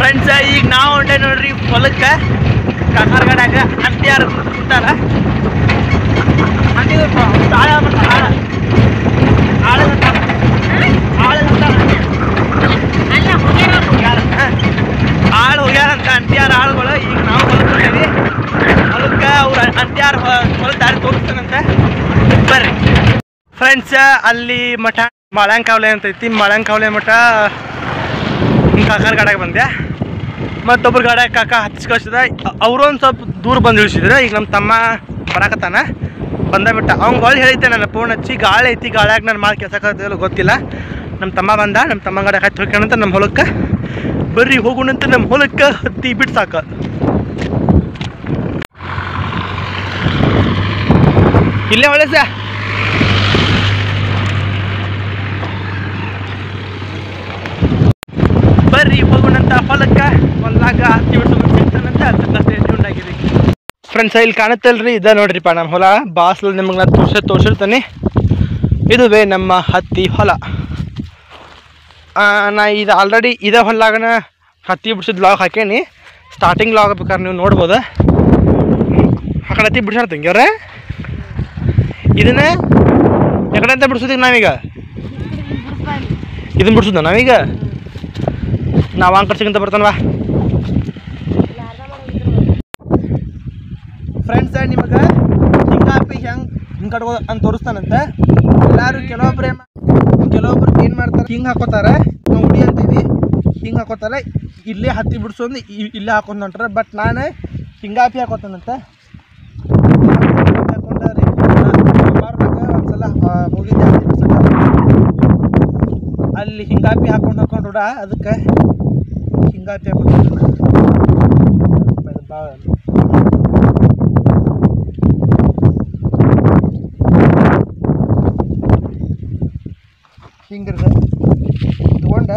Friends ಈಗ ನಾವು ಹೊಂಟೆ ನೋಡ್ರಿ ಹೊಲಕ್ಕೆ ಕಾಕಾರ್ಗಡಾಗ ಅಂತ್ಯಾರ ಕುಂತಾರ ಅಂತಿದ್ರು ಆಳ ಬರ್ತಾರ ಆಳ ಆಳ ಆಳು ಹೋಗ್ಯಾರಂತ ಅಂತ್ಯಾರ ಆಳುಗಳು ಈಗ ನಾವು ಹೊಲ್ಕೊಂಡೇವಿ ಹೊಲಕ್ಕೆ ಅವ್ರ ಅಂತ್ಯಾರ ಹೊಲ ದಾರಿ ತೋರಿಸ್ತಾನಂತ ಬರ್ರಿ ಫ್ರೆಂಡ್ಸ್ ಅಲ್ಲಿ ಮಠ ಮಳಂಕಾವ್ಲೆ ಅಂತ ಐತಿ ಮಳಂಕಾವ್ಲೆ ಮಠ ಕಾಕರ ಗಾಡಾಗ ಬಂದೆ ಮತ್ತೊಬ್ರು ಗಾಡ ಕಾಕ ಹತ್ತಿಸ್ ಕಳಿಸಿದ ಅವರು ಒಂದು ಸ್ವಲ್ಪ ದೂರ ಬಂದು ಇಳಿಸಿದ್ರು ಈಗ ನಮ್ಮ ತಮ್ಮ ಬರಾಕತ್ತಾನ ಬಂದ ಬಿಟ್ಟ ಅವ್ನು ಗಾಳಿ ಹೇಳಿದ್ದೆ ನನ್ನ ಫೋನ್ ಹಚ್ಚಿ ಗಾಳಿ ಐತಿ ಗಾಳ್ಯಾಗ ನಾನು ಮಾಡಿ ಕೆಲಸ ಗೊತ್ತಿಲ್ಲ ನಮ್ಮ ತಮ್ಮ ಬಂದ ನಮ್ಮ ತಮ್ಮ ಗಾಡ ಹತ್ತಿ ಹೋಗ್ಯಾನಂತ ನಮ್ಮ ಹೊಲಕ್ಕೆ ಬರ್ರಿ ಹೋಗೋಣಂತ ನಮ್ಮ ಹೊಲಕ್ಕೆ ಹತ್ತಿ ಬಿಟ್ಟು ಸಾಕ ಇಲ್ಲೇ ಒಳ್ಳೆ ಸಾ ಬರ್ರಿ ಹೋಗೋಣಂತ ಹೊಲಕ್ಕೆ ಹೊಲ್ದಾಗ ಹತ್ತಿ ಬಿಡ್ಸ್ಕೊಂಡು ಸಿಗ್ತಾನಂತ ಅದಕ್ಕೆ ಟ್ಯೂನ್ ಆಗಿದೆ ಫ್ರೆಂಡ್ಸ್ ಇಲ್ಲಿ ಕಾಣುತ್ತಲ್ರಿ ಇದ ನೋಡ್ರಿಪ್ಪ ನಮ್ಮ ಹೊಲ ಬಾಸ್ಲು ನಿಮಗೆ ನಾನು ತೋರ್ಸ ತೋರ್ಸಿರ್ತಾನೆ ಇದುವೇ ನಮ್ಮ ಹತ್ತಿ ಹೊಲ ಆ, ನಾ ಇದು ಆಲ್ರೆಡಿ ಇದೇ ಹೊಲ್ದಾಗನ ಹತ್ತಿ ಬಿಡ್ಸಿದ ಲಾಗ್ ಹಾಕೇನಿ ಸ್ಟಾರ್ಟಿಂಗ್ ಲಾಗ್ ಬೇಕಾದ್ರೆ ನೀವು ನೋಡ್ಬೋದು ಆ ಕಡೆ ಹತ್ತಿ ಬಿಡ್ಸಾರ ತಂಗ್ಯವ್ರೆ ಇದನ್ನ ಯಾಕಡೆ ಅಂತ ಬಿಡ್ಸೋದೀಗ ನಾವೀಗ ಇದನ್ನ ಬಿಡ್ಸೋದ ನಾವೀಗ ನಾವು ಅಂಕರ್ ಸಿಗಂತ ಬರ್ತಾನವಾ ಫ್ರೆಂಡ್ಸ್ ನಿಮಗೆ ಹಿಂಗಾಪಿ ಹೆಂಗೆ ಹಿಂಗೆ ಕಟ್ಕೋ ಅಂತ ತೋರಿಸ್ತಾನಂತ ಎಲ್ಲರೂ ಕೆಲವೊಬ್ರು ಏನ್ ಮಾಡ್- ಕೆಲವೊಬ್ರು ಏನು ಮಾಡ್ತಾರೆ ಹಿಂಗೆ ಹಾಕೋತಾರೆ ನಾವು ಉಡಿ ಅಂತೀವಿ ಹಿಂಗೆ ಹಾಕೋತಾರೆ ಇಲ್ಲೇ ಹತ್ತಿ ಬಿಡ್ಸೋದು ಇ- ಇಲ್ಲೇ ಹಾಕೊಂಡು ಹೊಂಟ್ರೆ ಬಟ್ ನಾನು ಹಿಂಗಾಪಿ ಹಾಕೋತಾನಂತ ಹಾಕೊಂಡ್ರಿ ಒಂದ್ಸಲ ಆ, ಹೋಗಿದ್ದೆ ಹತ್ತಿ ಬಿಡ್ಸಕ್ಕೆ. ಅಲ್ಲಿ ಹಿಂಗಾಪಿ ಹಾಕೊಂಡು ಹಾಕೊಂಡು ರೂಢ ಅದಕ್ಕೆ ಹಿಂಗಾಪಿ ಹಾಕೋತಾನ ಭಾಳ ಹಿಂಗಿರ್ದ ತಗೊಂಡ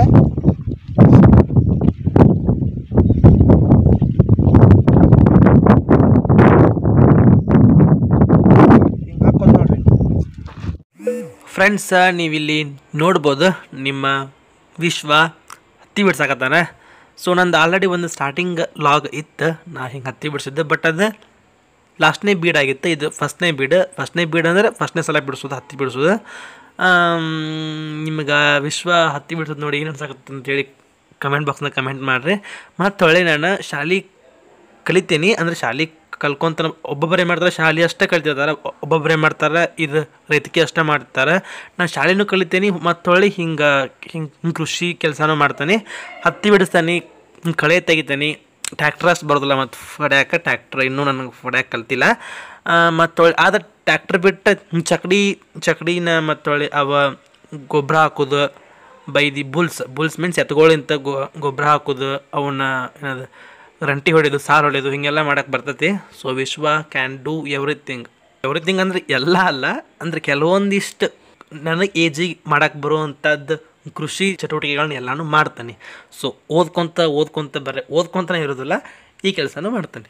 ಹಿಂಗೆ ಹಾಕೋದು ನೋಡ್ರಿ ಫ್ರೆಂಡ್ಸ್ ನೀವಿಲ್ಲಿ ನೋಡ್ಬೋದು ನಿಮ್ಮ ವಿಶ್ವ ಹತ್ತಿ ಬಿಡ್ಸಾಕತ್ತಾನ ಸೊ ನಂದು ಆಲ್ರೆಡಿ ಒಂದು ಸ್ಟಾರ್ಟಿಂಗ್ ಲಾಗ್ ಇತ್ತು ನಾ ಹಿಂಗೆ ಹತ್ತಿ ಬಿಡಿಸಿದ್ದೆ ಬಟ್ ಅದು ಲಾಸ್ಟ್ನೇ ಬೀಡ್ ಆಗಿತ್ತು ಇದು ಫಸ್ಟ್ನೇ ಬೀಡ್ ಫಸ್ಟ್ನೇ ಬೀಡ್ ಅಂದರೆ ಫಸ್ಟ್ನೇ ಸಲ ಬಿಡಿಸೋದು ಹತ್ತಿ ಬಿಡಿಸೋದು ನಿಮಗೆ ವಿಶ್ವ ಹತ್ತಿ ಬಿಡಿಸೋದು ನೋಡಿ ಏನು ಅನ್ಸಾಕತ್ತೆ ಅಂತೇಳಿ ಕಮೆಂಟ್ ಬಾಕ್ಸ್ನಾಗ ಕಮೆಂಟ್ ಮಾಡಿರಿ ಮತ್ತು ಹೊಳ್ಳಿ ನಾನು ಶಾಲೆ ಕಲಿತೀನಿ ಅಂದರೆ ಶಾಲೆ ಕಲ್ಕೊಂತ ಒಬ್ಬೊಬ್ಬರೇ ಮಾಡ್ತಾರೆ ಶಾಲೆ ಅಷ್ಟೇ ಕಲ್ತಿರ್ತಾರೆ ಒಬ್ಬೊಬ್ಬರೇ ಮಾಡ್ತಾರೆ ಇದು ರೈತಿಕೆ ಅಷ್ಟೇ ಮಾಡ್ತಾರೆ ನಾನು ಶಾಲೆನೂ ಕಲಿತೀನಿ ಮತ್ತು ಹೊಳ್ಳಿ ಹಿಂಗೆ ಹಿಂಗೆ ಕೃಷಿ ಕೆಲಸನೂ ಮಾಡ್ತಾನೆ ಹತ್ತಿ ಬಿಡಿಸ್ತಾನೆ ಹಿಂಗ್ ಕಳೆ ತೆಗಿತಾನೆ ಟ್ಯಾಕ್ಟ್ರಸ್ ಬರೋದಿಲ್ಲ ಮತ್ತು ಹೊಡ್ಯಾಕ ಟ್ಯಾಕ್ಟ್ರ್ ಇನ್ನೂ ನನಗೆ ಹೊಡ್ಯಾಕ ಕಲ್ತಿಲ್ಲ ಮತ್ತು ಹೊಳ್ಳಿ ಆದ್ರೆ ಟ್ಯಾಕ್ಟ್ರ್ ಬಿಟ್ಟು ಹಿಂಗ್ ಚಕ್ಡಿ ಚಕ್ಡಿನ ಮತ್ತು ಹೊಳ್ಳಿ ಅವ ಗೊಬ್ಬರ ಹಾಕೋದು ಬೈದಿ ಬುಲ್ಸ್ ಬುಲ್ಸ್ ಮೀನ್ಸ್ ಎತ್ಗಳಿಂತ ಗೊ ಗೊಬ್ಬರ ಹಾಕೋದು ಅವನ್ನ ಏನದು ರಂಟಿ ಹೊಡೆಯೋದು ಸಾರು ಹೊಡೆಯೋದು ಹಿಂಗೆಲ್ಲ ಮಾಡಕ್ಕೆ ಬರ್ತೈತಿ ಸೊ ವಿಶ್ವ ಕ್ಯಾನ್ ಡೂ ಎವ್ರಿಥಿಂಗ್ ಎವ್ರಿಥಿಂಗ್ ಅಂದ್ರೆ ಎಲ್ಲ ಅಲ್ಲ ಅಂದ್ರೆ ಕೆಲವೊಂದಿಷ್ಟು ನನಗೆ ಏಜಿಗೆ ಮಾಡಕ್ಕೆ ಬರುವಂಥದ್ದು ಕೃಷಿ ಚಟುವಟಿಕೆಗಳನ್ನ ಎಲ್ಲನೂ ಮಾಡ್ತಾನೆ ಸೊ ಓದ್ಕೊತ ಓದ್ಕೊತ ಬರೀ ಓದ್ಕೊತಾನೆ ಇರೋದಿಲ್ಲ ಈ ಕೆಲಸನೂ ಮಾಡ್ತಾನೆ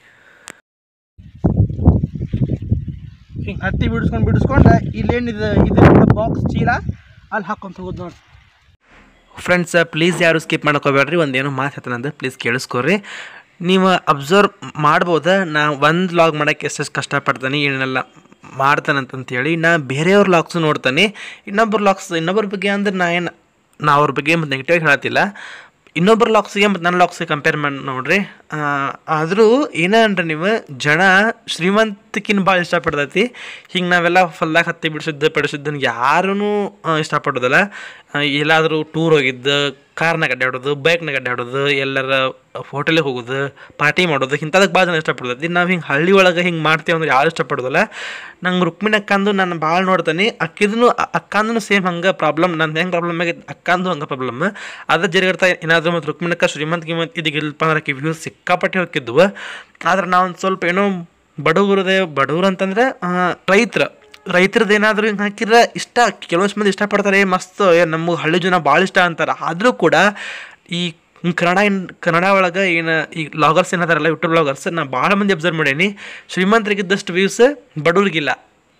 ಹಿಂಗೆ ಹತ್ತಿ ಬಿಡಿಸ್ಕೊಂಡು ಬಿಡಿಸ್ಕೊಂಡು ಇಲ್ಲೇನಿದೆ ಇದು ಬಾಕ್ಸ್ ಚೀಲ ಅಲ್ಲಿ ಹಾಕ್ಕೊಂತ ಹೋಗೋದು ನೋಡಿ ಫ್ರೆಂಡ್ಸ್ ಪ್ಲೀಸ್ ಯಾರು ಸ್ಕಿಪ್ ಮಾಡ್ಕೋಬೇಡ್ರಿ ಒಂದೇನೋ ಮಾತು ಹೇಳ್ತಾನಂದ್ರೆ ಪ್ಲೀಸ್ ಕೇಳಿಸ್ಕೊರಿ ನೀವು ಅಬ್ಸರ್ವ್ ಮಾಡ್ಬೋದ ನಾ ಒಂದು ಲಾಗ್ ಮಾಡೋಕ್ಕೆ ಎಷ್ಟೆಷ್ಟು ಕಷ್ಟಪಡ್ತಾನೆ ಏನೆಲ್ಲ ಮಾಡ್ತಾನಂತಂತೇಳಿ ನಾ ಬೇರೆಯವ್ರ ಲಾಗ್ಸು ನೋಡ್ತಾನೆ ಇನ್ನೊಬ್ಬರ ಲಾಗ್ಸ್ ಇನ್ನೊಬ್ಬರ ಬಗ್ಗೆ ಅಂದ್ರೆ ನಾ ಏನು ನಾ ಅವ್ರ ಬಗ್ಗೆ ಮತ್ತು ನೆಗೆಟಿವ್ ಹೇಳತ್ತಿಲ್ಲ ಇನ್ನೊಬ್ಬರ ಲಾಕ್ಸಿಗೆ ಮತ್ತು ನನ್ನ ಲಾಕ್ಸಿಗೆ ಕಂಪೇರ್ ಮಾಡಿ ನೋಡ್ರಿ ಆದರೂ ಏನಂದ್ರೆ ನೀವು ಜನ ಶ್ರೀಮಂತಕಿನ ಭಾಳ ಇಷ್ಟಪಡ್ತೈತಿ ಹಿಂಗೆ ನಾವೆಲ್ಲ ಹೊಲ್ದಾಗ ಹತ್ತಿ ಬಿಡಿಸಿದ್ದು ಪಡಿಸಿದ್ದನ್ನು ಯಾರೂ ಇಷ್ಟಪಡೋದಿಲ್ಲ ಆ, ಎಲ್ಲಾದರೂ ಟೂರ್ ಹೋಗಿದ್ದು ಕಾರ್ನಾಗ ಅಡ್ಡಾಡೋದು ಬೈಕ್ನಾಗ ಅಡ್ಡಾಡೋದು ಎಲ್ಲರ ಹೋಟೆಲಿಗೆ ಹೋಗೋದು ಪಾರ್ಟಿ ಮಾಡೋದು ಇಂಥದಕ್ಕೆ ಭಾಳ ಜನ ಇಷ್ಟಪಡ್ತೈತಿ ನಾವು ಹಿಂಗೆ ಹಳ್ಳಿ ಒಳಗೆ ಹಿಂಗೆ ಮಾಡ್ತೀವಿ ಅಂದ್ರೆ ಯಾರು ಇಷ್ಟಪಡೋದಿಲ್ಲ ನಂಗೆ ರುಕ್ಮಿಣಿ ಅಕ್ಕಂದು ನಾನು ಭಾಳ ನೋಡ್ತೀನಿ ಅಕ್ಕಿದೂ ಅಕ್ಕಂದು ಸೇಮ್ ಹಂಗೆ ಪ್ರಾಬ್ಲಮ್ ನಂದು ಹೆಂಗೆ ಪ್ರಾಬ್ಲಮ್ ಆಗೈತೆ ಅಕ್ಕಂದು ಹಂಗೆ ಪ್ರಾಬ್ಲಮ್ ಅದ ಜರಿಗಡ್ತಾ ಏನಾದರೂ ಮತ್ತು ರುಕ್ಮಿಣಕ್ಕ ಶ್ರೀಮಂತ ಗಿಮಂತ ಇದೀಗ ಇಲ್ಪ ಅಂದ್ರೆ ವ್ಯೂಸ್ ಸಿಕ್ಕಾಪಟ್ಟೆ ಹೋಗಿದ್ವು ಆದ್ರೆ ನಾವು ಒಂದು ಸ್ವಲ್ಪ ಏನೋ ಬಡವರದೇ ಬಡವ್ರು ಅಂತಂದ್ರೆ ರೈತರ ರೈತರದ್ದು ಏನಾದರೂ ಹಿಂಗೆ ಹಾಕಿದ್ರೆ ಇಷ್ಟ ಕೆಲವೊಂದು ಮಂದಿ ಇಷ್ಟಪಡ್ತಾರೆ ಏ ಮಸ್ತ್ ಏ ನಮಗೆ ಹಳ್ಳಿ ಜನ ಭಾಳ ಇಷ್ಟ ಅಂತಾರೆ ಆದರೂ ಕೂಡ ಈ ಕನ್ನಡ ಇನ್ ಕನ್ನಡ ಒಳಗೆ ಏನು ಈ ಲಾಗರ್ಸ್ ಏನದಾರಲ್ಲ ಯೂಟ್ಯೂಬ್ ಲಾಗರ್ಸ್ ನಾ ಭಾಳ ಮಂದಿ ಅಬ್ಸರ್ವ್ ಮಾಡೀನಿ ಶ್ರೀಮಂತರಿಗಿದ್ದಷ್ಟು ವ್ಯೂಸ್ ಬಡವ್ರಿಗಿಲ್ಲ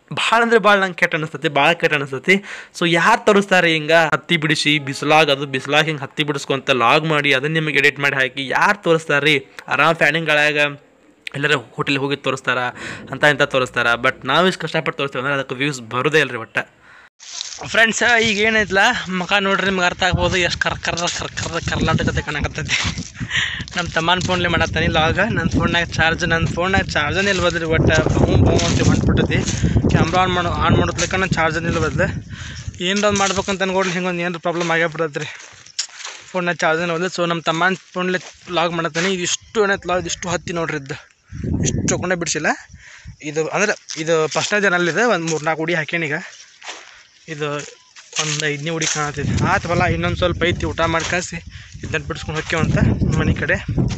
ಭಾಳ ಅಂದ್ರೆ ಭಾಳ ನಂಗೆ ಕೆಟ್ಟ ಅನಿಸ್ತತಿ ಭಾಳ ಕೆಟ್ಟ ಅನಿಸ್ತತಿ ಸೊ ಯಾರು ತೋರಿಸ್ತಾರೆ ಹಿಂಗೆ ಹತ್ತಿ ಬಿಡಿಸಿ ಬಿಸಿಲಾಗ ಅದು ಬಿಸಿಲಾಗ ಹಿಂಗೆ ಹತ್ತಿ ಬಿಡಿಸ್ಕೊಂತ ಲಾಗ್ ಮಾಡಿ ಅದನ್ನ ನಿಮಗೆ ಎಡಿಟ್ ಮಾಡಿ ಹಾಕಿ ಯಾರು ತೋರಿಸ್ತಾರೆ ರೀ ಆರಾಮ್ ಫ್ಯಾನಿಂಗ್ಗಳಾಗ ಎಲ್ಲರ ಹೋಟೆಲ್ ಹೋಗಿ ತೋರಿಸ್ತಾರ ಅಂತ ಇಂಥ ತೋರಿಸ್ತಾರ ಬಟ್ ನಾವು ಇಷ್ಟು ಕಷ್ಟಪಟ್ಟು ತೋರಿಸ್ತೀವಿ ಅಂದ್ರೆ ಅದಕ್ಕೆ ವ್ಯೂಸ್ ಬರೋದೇ ಇಲ್ರಿ ಒಟ್ಟು ಫ್ರೆಂಡ್ಸ್ ಈಗ ಏನೈತಲ್ಲ ಮಕ ನೋಡ್ರಿ ನಿಮ್ಗೆ ಅರ್ಥ ಆಗ್ಬೋದು ಎಷ್ಟು ಕರ್ ಕರ್ರ ಕರ್ ಕರ್ರ ಕರ್ನಾಟಕತೆ ಕಾಣಕತ್ತೈತಿ ನಮ್ಮ ತಮ್ಮನ ಫೋನ್ಲೆ ಮಾಡತ್ತಾನೆ ಲಾಗ ನನ್ನ ಫೋನ್ನಾಗ ಚಾರ್ಜ್ ನನ್ನ ಫೋನ್ನಾಗ ಚಾರ್ಜನ್ ಇಲ್ವದ್ರಿ ಒಟ್ಟು ಬೌ ಬೌ ಅಂತ ಹೊಂಟ್ಬಿಟ್ಟೈತಿ ಕ್ಯಾಮ್ರಾ ಆನ್ ಮಾಡೋ ಆನ್ ಮಾಡೋದ್ಲಿಕ್ಕ ನನ್ನ ಚಾರ್ಜನ್ ಇಲ್ವದ್ಲು ಏನರ ಒಂದು ಮಾಡ್ಬೇಕಂತ ಅನ್ಕೊಡ್ಲಿ ಹಿಂಗೆ ಒಂದು ಏನಾರ ಪ್ರಾಬ್ಲಮ್ ಆಗೇ ಬಿಡತ್ರಿ ಫೋನ್ನಾಗ ಚಾರ್ಜನ್ ಇಲ್ವದ್ಲು ಸೊ ನಮ್ಮ ತಮ್ಮನ ಫೋನ್ಲೆ ಲಾಗ್ ಮಾಡತ್ತಾನೆ ಇದು ಇಷ್ಟು ಏನೈತೆ ಲಾಗ್ ಇಷ್ಟು ಹತ್ತಿ ನೋಡ್ರಿ ಇದ್ದು ಇಷ್ಟು ಚೊಕೊಂಡೆ ಬಿಡಿಸಿಲ್ಲ ಇದು ಅಂದ್ರೆ ಇದು ಫಸ್ಟ್ನೇ ದಿನಲ್ಲಿದೆ ಒಂದು ಮೂರು ನಾಲ್ಕು ಉಡಿ ಹಾಕ್ಯಾನೀಗ ಇದು ಒಂದು ಐದನೇ ಹುಡಿ ಕಾಣತ್ತಿದೆ ಆತು ಬಲ್ಲ ಇನ್ನೊಂದು ಸ್ವಲ್ಪ ಐತಿ ಊಟ ಮಾಡಿ ಕಳಿಸಿ ಇದನ್ನ ಬಿಡಿಸ್ಕೊಂಡು ಹೋಗ್ಯವಂತ ಮನೆ ಕಡೆ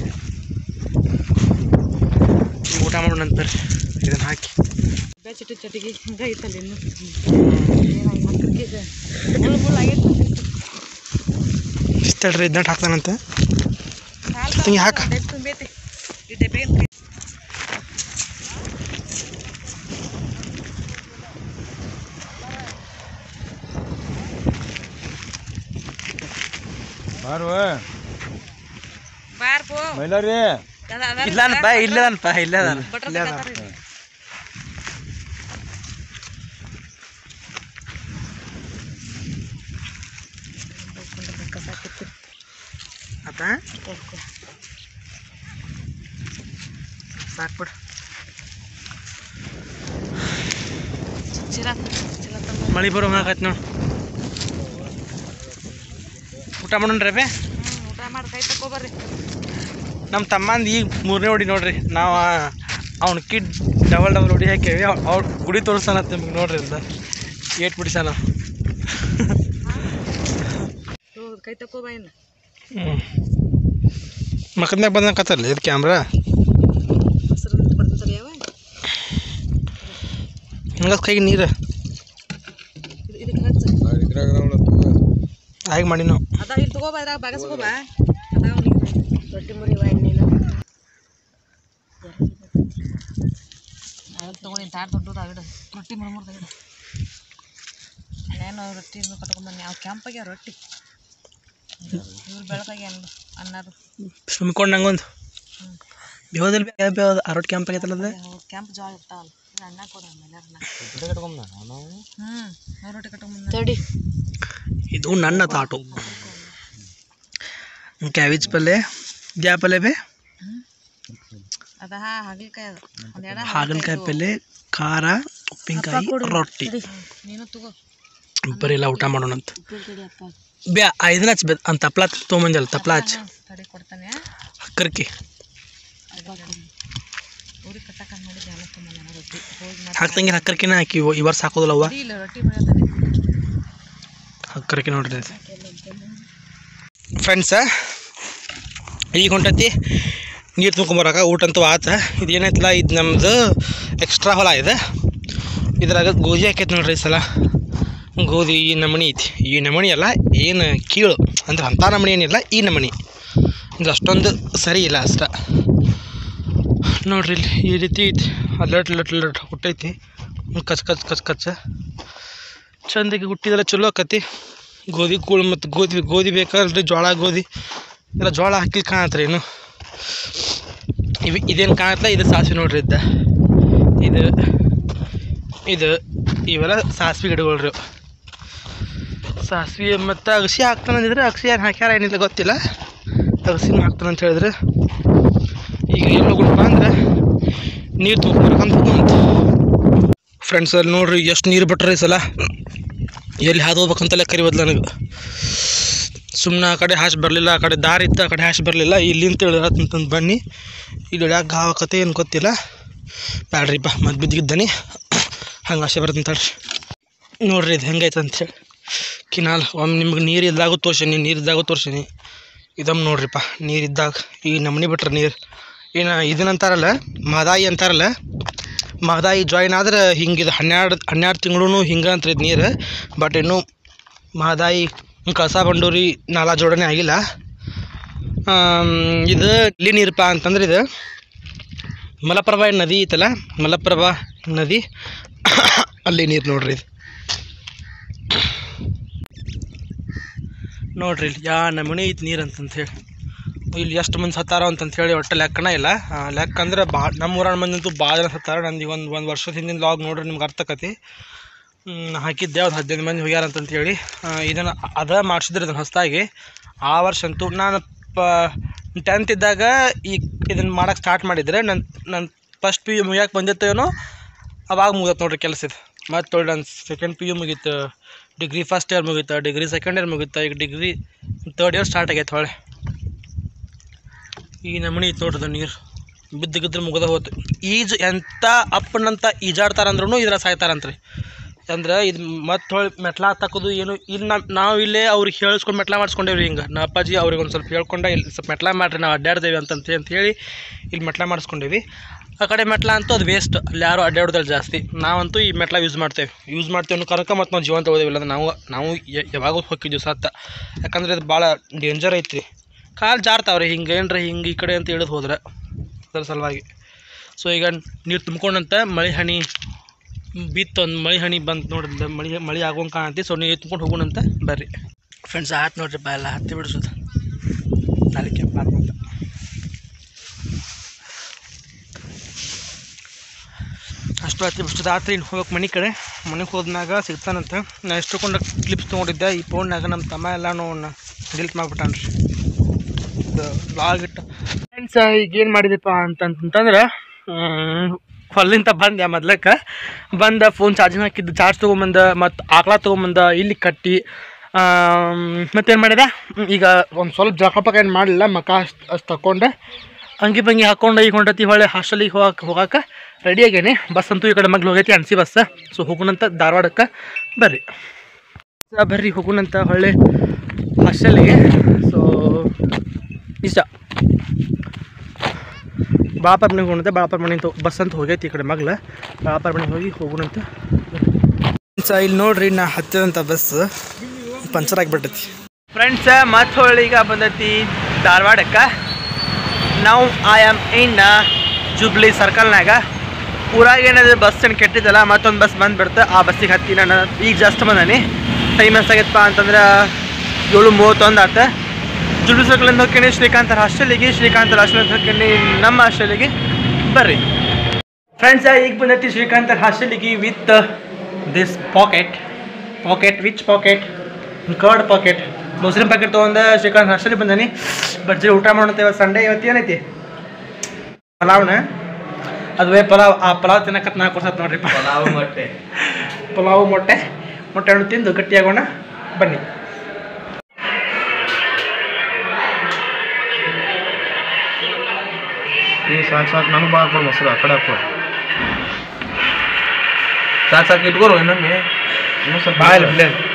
ಈಗ ಊಟ ಮಾಡೋ ನಂತರ ಇದನ್ನು ಹಾಕಿ ಚಟಿ ಚಟಿಗೆ ಹಿಂಗೆ ಐತಲ್ಲ ಇನ್ನು ಮುಳ್ಳು ಮುಳ್ಳು ಆಗೈತೆ ಇಷ್ಟಲ್ರಿ ಇದನ್ನ ಹಾಕ್ತಾನಂತ ಹಿಂಗೆ ಹಾಕ ತುಂಬೈತಿ ಈ ಟೈಪಿಗೆ ಬಾರುವ ಬಾರ್ ಪೋ ಮೈಲಾರಿ ಇಲ್ಲನಪ್ಪ ಇಲ್ಲದನಪ್ಪ ಇಲ್ಲದಾನ ಬಟ್ರ ಆತ ಸಾಕ್ಬಿಡು ಚೀಲ ಚೀಲ ತಂದು ಮಳೆ ಬರೋ ಹಾಕತ್ ನೋಡಿ ಊಟ ಮಾಡೋಣ್ರಿ ಬೇ ಹ್ಞೂ ಊಟ ಮಾಡಿ ಕೈ ತಗೋಬರ್ರಿ ನಮ್ಮ ತಮ್ಮಂದು ಈಗ ಮೂರನೇ ಹೊಡಿ ನೋಡ್ರಿ ನಾವು ಅವ್ನ ಕಿಡ್ ಡಬಲ್ ಡಬಲ್ ಹೊಡಿ ಹಾಕೇವಿ ಅವ್ರ ಗುಡಿ ತೋರಿಸ್ತಾನ ನಿಮ್ಗೆ ನೋಡ್ರಿ ಅಂತ ಏಟ್ ಬಿಡಿಸಾನ ಹ್ಞೂ ಕೈ ತಗೋಬ ಇನ್ನು ಹ್ಞೂ ಮಕ್ಕದ್ಮ್ಯಾಗ ಬಂದಂಕತ್ತಲ್ಲ ಇದು ಕ್ಯಾಮ್ರಾ ಹಸಿರು ಬರ್ತಂತಲ್ಲ ಯಾವ ಹಂಗ ಕೈಗೆ ನೀರು ಇದು ಇದಕ್ಕೆ ಹಚ್ಚ ಇದ್ರಾಗ ಹಾಗೆ ಮಾಡಿ ನಾವು ಅದ ಇಲ್ಲಿ ತಗೋಬ ಇದ್ರಾಗ ಬಗಸ್ಕೋಬ ಅದಾವ ನೀರು ರೊಟ್ಟಿ ಮುರಿ ನೀನು ಅದಕ್ಕೆ ತಗೊಂಡು ತಾಟ್ ದೊಡ್ಡದ ಇಡು ರೊಟ್ಟಿ ಮುರ್ಮುರ್ದ ಇಡು ನಾನು ರೊಟ್ಟಿ ಕಟ್ಕೊಂಬನ್ನಿ ಅವು ಕೆಂಪಾಗ್ಯಾವ ರೊಟ್ಟಿ ಇವ್ರು ಬೆಳಕಾಗಿ ಅನ್ನ ಅನ್ನದು ಸುಮ್ಕೊಂಡು ನಂಗೊಂದು ಬೇವದಲ್ಲಿ ಬೇವ ಬೇವ ಅರೊಟ್ಟು ಕ್ಯಾಂಪ್ ಆಗೈತಲ್ಲ ಅದು ಕೆಂಪು ಜೋಳ ಇರ್ತಾವಲ್ಲ ಇದು ಅನ್ನ ಕೊಡ ಆಮೇಲೆ ಹ್ಞೂ ಅವ್ರ ರೊಟ್ಟಿ ಕಟ್ಕೊಂಬಂದ ತಡಿ ಇದು ನನ್ನ ತಾಟು ಕ್ಯಾಬೇಜ್ ಪಲ್ಯ ಇದ್ಯಾ ಪಲ್ಯ ಬೇ ಅದ ಹಾಗಲಕಾಯಿ ಅದು ಒಂದೆರಡ ಹಾಗಲಕಾಯಿ ಪಲ್ಯ ಖಾರ ಉಪ್ಪಿನಕಾಯಿ ರೊಟ್ಟಿ ನೀನು ತಗೋ ಬರೀ ಎಲ್ಲ ಊಟ ಮಾಡೋಣಂತ ಉಪ್ಪಿನ ಕಡಿ ಅಪ್ಪ ಬ್ಯಾ ಇದನ್ನ ಹಚ್ಚ ಅಂತ ತಪ್ಲ ತೊಗೊಂಬಂದಲ್ಲ ತಪ್ಲ ಹಚ್ಚ ತಡಿ ಕೊಡ್ತಾನೆ ಹಕ್ಕರ್ಕಿ ಊರಿಗೆ ಕಟ್ಟಕ ಮಾಡಿ ಜಾನ ತುಂಬ ರೊಟ್ಟಿ ಹೋಗಿ ಮತ್ತೆ ಹಾಕ್ತಂಗೆ ಹಕ್ಕರ್ಕಿನ ಹಾಕಿ ಈ ವರ್ಷ ಹಾಕೋದಿಲ್ಲ ಅವ್ವ ಇಲ್ಲ ರೊಟ್ಟಿ ಬೆಳೆತಾನೆ ಹಕ್ಕರ್ಕಿ ನೋಡ್ರಿ ಅದು ಫ್ರೆಂಡ್ಸ ಈಗ ಹೊಂಟೈತಿ ನೀರು ತುಂಬ್ಕೊಂಬರಾಕ ಊಟ ಅಂತೂ ಆತ ಇದು ಏನೈತಲ್ಲ ಇದು ನಮ್ಮದು ಎಕ್ಸ್ಟ್ರಾ ಹೊಲ ಇದೆ ಇದ್ರಾಗ ಗೋಧಿ ಹಾಕೈತೆ ನೋಡ್ರಿ ಈ ಸಲ ಗೋಧಿ ಈ ನಮೂನಿ ಐತಿ ಈ ನಮೂನಿ ಅಲ್ಲ ಏನು ಕೀಳು ಅಂದ್ರೆ ಅಂಥ ನಮೂನಿ ಏನಿಲ್ಲ ಈ ನಮೂನಿ ಇದು ಅಷ್ಟೊಂದು ಸರಿ ಇಲ್ಲ ಅಷ್ಟ ನೋಡ್ರಿ ಇಲ್ಲಿ ಈ ರೀತಿ ಐತಿ ಅಲ್ಲಟ್ ಲಟ್ ಲಟ್ ಹುಟ್ಟೈತಿ ಕಚ್ ಕಚ್ ಕಚ್ ಕಚ್ಚ ಚಂದಾಗಿ ಹುಟ್ಟಿದೆಲ್ಲ ಚಲೋ ಆಕತಿ ಗೋಧಿ ಕೂಳು ಮತ್ತು ಗೋಧಿ ಗೋಧಿ ಬೇಕಲ್ರಿ ಜೋಳ ಗೋಧಿ ಎಲ್ಲ ಜೋಳ ಹಾಕಿ ಕಾಣತ್ರಿ ಇನ್ನು ಇವು ಇದೇನು ಕಾಣತ್ತಲ್ಲ ಇದು ಸಾಸಿವೆ ನೋಡ್ರಿ ಇದ್ದ ಇದು ಇದು ಇವೆಲ್ಲ ಸಾಸಿವೆ ಗಿಡಗಳ್ರಿ ಇವು. ಸಾಸಿವೆ ಮತ್ತು ಅಗಸಿ ಹಾಕ್ತಾನಂದಿದ್ರೆ ಅಗಸಿ ಏನು ಹಾಕ್ಯಾರ ಏನಿಲ್ಲ ಗೊತ್ತಿಲ್ಲ ಅಗಸಿನೂ ಹಾಕ್ತಾನಂತ ಹೇಳಿದ್ರೆ ಈಗ ಎಲ್ಲಿ ಹೋಗೋಣಪ್ಪ ಅಂದ್ರೆ ನೀರು ತೊಗೊಂಬರ್ಕಂತ ಹೋಗುವಂತ ಫ್ರೆಂಡ್ಸ್ ಅಲ್ಲಿ ನೋಡ್ರಿ ಎಷ್ಟು ನೀರು ಬಿಟ್ರೆ ಈ ಸಲ ಎಲ್ಲಿ ಹಾದು ಹೋಗ್ಬೇಕಂತಲೇ ಕರಿಬೋದು ನನಗೆ ಸುಮ್ಮನೆ ಆ ಕಡೆ ಹಾಸಿ ಬರಲಿಲ್ಲ ಆ ಕಡೆ ದಾರಿ ಇತ್ತು ಆ ಕಡೆ ಹಾಸಿ ಬರಲಿಲ್ಲ ಇಲ್ಲಿಂತ ಹೇಳಿರತ್ತಂತಂದು ಬನ್ನಿ ಇಲ್ಲಿ ಯಾಕೆ ಗಾವ ಕತೆ ಏನು ಗೊತ್ತಿಲ್ಲ ಬ್ಯಾಡ್ರಿಪ್ಪ ಮತ್ತೆ ಬಿದ್ದಿದ್ದಾನೆ ಹಂಗೆ ಆಸೆ ಬರ್ತಂತಳ್ರಿ ನೋಡ್ರಿ ಇದು ಹೆಂಗೈತೆ ಅಂತೇಳಿ ಕಿನಾಲ್ ಒಮ್ಮೆ ನಿಮ್ಗೆ ನೀರು ಇದ್ದಾಗ ತೋರ್ಸೀನಿ ನೀರು ಇದ್ದಾಗ ತೋರ್ಸೀನಿ ಇದಮ್ಮ ನೋಡ್ರಿಪ್ಪ ನೀರು ಇದ್ದಾಗ ಈ ನಮ್ನಿ ಬಿಟ್ರೆ ನೀರು ಏನು ಇದನ್ನಂತಾರಲ್ಲ ಮಹದಾಯಿ ಅಂತಾರಲ್ಲ ಮಹದಾಯಿ ಜಾಯಿನ್ ಆದ್ರೆ ಹಿಂಗೆ ಇದು ಹನ್ನೆರಡು ಹನ್ನೆರಡು ತಿಂಗಳು ಹಿಂಗೆ ಅಂತ ಇದು ನೀರು ಬಟ್ ಇನ್ನೂ ಮಹದಾಯಿ ಕಳಸಾ ಬಂಡೂರಿ ನಾಲಾ ಜೋಡಣೆ ಆಗಿಲ್ಲ ಆಮ್, ಇದು ಇಲ್ಲಿ ನೀರಪ್ಪ ಅಂತಂದ್ರೆ ಇದು ಮಲಪ್ರಭಾ ನದಿ ಐತಲ್ಲ ಮಲಪ್ರಭಾ ನದಿ ಅಲ್ಲಿ ನೀರು ನೋಡ್ರಿ ಇದು ನೋಡ್ರಿ ಇಲ್ಲಿ ಯಾ ನಮೂನಿ ಐತಿ ನೀರು ಅಂತಂತ ಹೇಳಿ ಇಲ್ಲಿ ಎಷ್ಟು ಮಂದಿ ಸತ್ತಾರ ಅಂತಂತ ಹೇಳಿ ಒಟ್ಟು ಲೆಕ್ಕನ ಇಲ್ಲ ಆ, ಲೆಕ್ಕ ಅಂದ್ರೆ ಭಾಳ ನಮ್ಮ ಊರಾಣ ಮಂದಿ ಅಂತೂ ಭಾಳ ಜನ ಸತ್ತಾರ ನಂದು ಒಂದು ಒಂದು ವರ್ಷದ ಹಿಂದಿನ ಲಾಗ್ ನೋಡ್ರಿ ನಿಮ್ಗೆ ಅರ್ಥ ಆಕತಿ ಹ್ಮ್, ಹಾಕಿದ್ದೆ ಒಂದು ಹದಿನೈದು ಮಂದಿ ಹೋಗ್ಯಾರ ಅಂತಂತ ಹೇಳಿ ಇದನ್ನು ಅದ ಮಾಡಿಸಿದ್ರೆ ಇದನ್ನು ಹೊಸದಾಗಿ ಆ ವರ್ಷ ಅಂತೂ ನಾನು ಪ ಟೆಂತ್ ಇದ್ದಾಗ ಈ ಇದನ್ನು ಮಾಡಕ್ಕೆ ಸ್ಟಾರ್ಟ್ ಮಾಡಿದರೆ ನನ್ನ ನನ್ನ ಫಸ್ಟ್ ಪಿ ಯು ಮುಗಿಯಕ್ಕೆ ಬಂದಿತ್ತು ಏನೋ ಅವಾಗ ಮುಗಿದತ್ತು ನೋಡ್ರಿ ಕೆಲಸ ಇದು ಮತ್ತು ಒಳ್ಳೆ ನನ್ನ ಸೆಕೆಂಡ್ ಪಿ ಯು ಮುಗೀತು ಡಿಗ್ರಿ ಫಸ್ಟ್ ಇಯರ್ ಮುಗೀತು ಡಿಗ್ರಿ ಸೆಕೆಂಡ್ ಇಯರ್ ಮುಗೀತು ಈಗ ಡಿಗ್ರಿ ತರ್ಡ್ ಇಯರ್ ಸ್ಟಾರ್ಟ್ ಆಗೈತೆ ಹೊಳೆ ಈ ನಮೂನಿ ಐತೆ ನೋಡ್ರಿ ಅದು ನೀರು ಬಿದ್ದು ಗಿದ್ರೆ ಮುಗ್ದ ಹೋತು ಈಜು ಎಂಥ ಅಪ್ಪನಂತ ಈಜಾಡ್ತಾರಂದ್ರೂ ಇದ್ರ ಸಾಯ್ತಾರಂತ್ರಿ ಅಂದ್ರೆ ಇದು ಮತ್ತೆ ಹೊಳ್ ಮೆಟ್ಲ ಹತ್ತಕೋದು ಏನು ಇಲ್ಲಿ ನಮ್ಮ ನಾವು ಇಲ್ಲೇ ಅವ್ರಿಗೆ ಹೇಳಿಸ್ಕೊಂಡು ಮೆಟ್ಲ ಮಾಡಿಸ್ಕೊಂಡೇವ್ರಿ ಹಿಂಗೆ ನಮ್ಮ ಅಪ್ಪಾಜಿ ಅವ್ರಿಗೆ ಒಂದು ಸ್ವಲ್ಪ ಹೇಳ್ಕೊಂಡೆ ಇಲ್ಲಿ ಸ್ವಲ್ಪ ಮೆಟ್ಲ ಮಾಡ್ರಿ ನಾವು ಅಡ್ಡಾಡ್ದೇವಿ ಅಂತಂತ ಅಂತ ಹೇಳಿ ಇಲ್ಲಿ ಮೆಟ್ಲ ಮಾಡಿಸ್ಕೊಂಡೇವಿ ಆ ಕಡೆ ಮೆಟ್ಲ ಅಂತೂ ಅದು ವೇಸ್ಟ್ ಅಲ್ಲಿ ಯಾರು ಅಡ್ಡಾಡೋದ್ರಲ್ಲಿ ಜಾಸ್ತಿ ನಾವಂತೂ ಈ ಮೆಟ್ಲ ಯೂಸ್ ಮಾಡ್ತೇವೆ ಯೂಸ್ ಮಾಡ್ತೇವೆ ಅನ್ನೋ ಕನಕ ಮತ್ತು ನಾವು ಜೀವಂತ ಹೋದೇವಿಲ್ಲ ಅಂದ್ರೆ ನಾವು ನಾವು ಯ- ಯಾವಾಗೂ ಹೋಗಿದ್ದೀವಿ ಸತ್ತ ಯಾಕಂದ್ರೆ ಇದು ಭಾಳ ಡೇಂಜರ್ ಐತ್ರಿ ಕಾಲು ಜಾರ್ತಾವ್ರಿ ಹಿಂಗೆ ಏನ್ರ ಹಿಂಗೆ ಈ ಕಡೆ ಅಂತ ಇಳಿದು ಹೋದ್ರೆ ಅದ್ರ ಸಲುವಾಗಿ ಸೊ ಈಗ ನೀರು ತುಂಬ್ಕೊಂಡಂತ ಮಳೆ ಹನಿ ಬಿತ್ತು ಒಂದು ಮಳೆ ಹನಿ ಬಂತು ನೋಡಿದ್ರೆ ಮಳೆ ಮಳೆ ಆಗೋಂಗೆ ಕಾಣತಿ ಸೊ ನೀರು ತುಂಬ್ಕೊಂಡು ಹೋಗೋಣಂತ ಬರ್ರಿ ಫ್ರೆಂಡ್ಸ್ ಆಯ್ತು ನೋಡ್ರಿ ಬಾ ಎಲ್ಲ ಹತ್ತಿ ಬಿಡಿಸೋದು ನಾಳೆ ಕೆಂಪು ಆತ್ಮಂತ ಅಷ್ಟು ಹತ್ತಿ ಬಿಡಿಸೋದು ಆತ್ರಿ ಇನ್ನು ಹೋಗ್ಬೇಕು ಮನೆ ಕಡೆ ಮನೆಗೆ ಹೋದ್ಮ್ಯಾಗ ಸಿಗ್ತಾನಂತ ನಾ ಎಷ್ಟೊಂದು ಕ್ಲಿಪ್ಸ್ ತೊಗೊಂಡಿದ್ದೆ ಈ ಫೋನ್ನಾಗ ನಮ್ಮ ತಮ್ಮ ಎಲ್ಲನೂ ಡಿಲೀಟ್ ಮಾಡಿಬಿಟ್ಟಾನ್ರಿ ಲಾಗ್ ಇಟ್ಟು ಫ್ರೆಂಡ್ಸ್ ಈಗ ಏನು ಮಾಡಿದೆಪ್ಪ ಅಂತಂತಂದ್ರೆ ಹೊಲ್ಲಿಂದ ಬಂದೆ ಮೊದ್ಲಕ್ಕೆ ಬಂದ ಫೋನ್ ಚಾರ್ಜಿಂಗ್ ಹಾಕಿದ್ದು ಚಾರ್ಜ್ ತೊಗೊಂಬಂದ ಮತ್ತು ಆಕಳ ತೊಗೊಂಬಂದ ಇಲ್ಲಿ ಕಟ್ಟಿ ಮತ್ತೇನು ಮಾಡಿದೆ ಹ್ಮ್, ಈಗ ಒಂದು ಸ್ವಲ್ಪ ಜಳಕ ಏನು ಮಾಡಲಿಲ್ಲ ಮಕ ಅಷ್ಟು ಅಷ್ಟು ತಗೊಂಡೆ ಅಂಗಿ ಬಂಗಿ ಹಾಕ್ಕೊಂಡು ಈಗ ಹೊಂಟತಿ ಹೊಳೆ ಹಾಸ್ಟೆಲಿಗೆ ಹೋಗಕ್ಕೆ ಹೋಗಕ್ಕೆ ರೆಡಿ ಆಗೇನಿ ಬಸ್ ಅಂತೂ ಈ ಕಡೆ ಮಗ್ಲು ಹೋಗೈತಿ ಅನ್ಸಿ ಬಸ್ ಸೊ ಹೋಗೋಣಂತ ಧಾರವಾಡಕ್ಕೆ ಬರ್ರಿ ಆ, ಬರ್ರಿ ಹೋಗೋಣಂತ ಹೊಳ್ಳೆ ಹಾಸ್ಟೆಲಿಗೆ ಸೊ ಇಷ್ಟ ಬಾಳಪಾರ ಮನೆಗೆ ಹೋಗೋಣಂತೆ ಬಾಳಪಾರ ಮನೆಗೆ ಬಸ್ ಅಂತ ಹೋಗೈತಿ ಈ ಕಡೆ ಮಗ್ಲ ಬಾಳಪಾರ ಮನೆಗೆ ಹೋಗಿ ಹೋಗೋಣಂತ ಫ್ರೆಂಡ್ಸ್ ಇಲ್ಲಿ ನೋಡ್ರಿ ನಾ ಹತ್ತಿದಂಥ ಬಸ್ ಪಂಚರ್ ಆಗಿಬಿಟ್ಟೈತಿ ಫ್ರೆಂಡ್ಸ್ ಮತ್ತೆ ಹೊಳ್ಳಿ ಈಗ ಬಂದೈತಿ ಧಾರವಾಡಕ್ಕೆ ನಾವು ಐ ಆಮ್ ಇನ್ ಜುಬ್ಲಿ ಸರ್ಕಲ್ನಾಗ ಊರಾಗ ಏನಾದ್ರು ಬಸ್ ಏನು ಕೆಟ್ಟಿದ್ದಲ್ಲ ಮತ್ತೊಂದು ಬಸ್ ಬಂದ್ಬಿಡ್ತು ಆ ಬಸ್ಸಿಗೆ ಹತ್ತಿ ನಾನು ಈಗ ಜಸ್ಟ್ ಬಂದಾನಿ ಟೈಮ್ ಎಷ್ಟಾಗೈತಪ್ಪ ಅಂತಂದ್ರೆ ಏಳು ಮೂವತ್ತೊಂದು ಆತ ಜುಬ್ಲಿ ಸರ್ಕಲಿಂದ ಹೋಗ್ತೀನಿ ಶ್ರೀಕಾಂತರ ಹಾಸ್ಟೆಲಿಗೆ ಶ್ರೀಕಾಂತರ ಹಾಸ್ಟೆಲಿಂದ ಹೋಗ್ತೀನಿ ನಮ್ಮ ಹಾಸ್ಟೆಲಿಗೆ ಬರ್ರಿ ಫ್ರೆಂಡ್ಸ್ ಈಗ ಬಂದೈತಿ ಶ್ರೀಕಾಂತರ ಹಾಸ್ಟೆಲಿಗೆ with this packet packet which packet curd packet ಮೊಸರಿನ ಪ್ಯಾಕೆಟ್ ತೊಗೊಂಡು ಶ್ರೀಕಾಂತ್ ಹಾಸ್ಟೆಲಿಗೆ ಬಂದಾನಿ ಬಜ್ಜಿ ಊಟ ಮಾಡೋಂತ ಇವತ್ತು ಸಂಡೇ ಇವತ್ತು ಏನೈತಿ ಪಲಾವ್ನ ಅದುವೇ ಪಲಾವ್ ಆ ಪಲಾವ್ ತಿನ್ನಕತ್ ನಾ ಕೊಡ್ಸತ್ ನೋಡ್ರಿ ಪಲಾವ್ ಮೊಟ್ಟೆ ಪಲಾವು ಮೊಟ್ಟೆ ಮೊಟ್ಟೆ ಹಣ್ಣು ತಿಂದು ಗಟ್ಟಿಯಾಗೋಣ ಬನ್ನಿ ಈ ಸಾಕು ಸಾಕು ನನಗೆ ಬಾ ಹಾಕ್ಬಿಡು ಮೊಸರು ಆ ಕಡೆ ಹಾಕ್ಬಿಡು ಸಾಕು ಸಾಕು ಇಟ್ಕೋರು ಇನ್ನೊಮ್ಮೆ ಇನ್ನೂ ಸ್ವಲ್ಪ ಬಾಯಲ್ಲಿ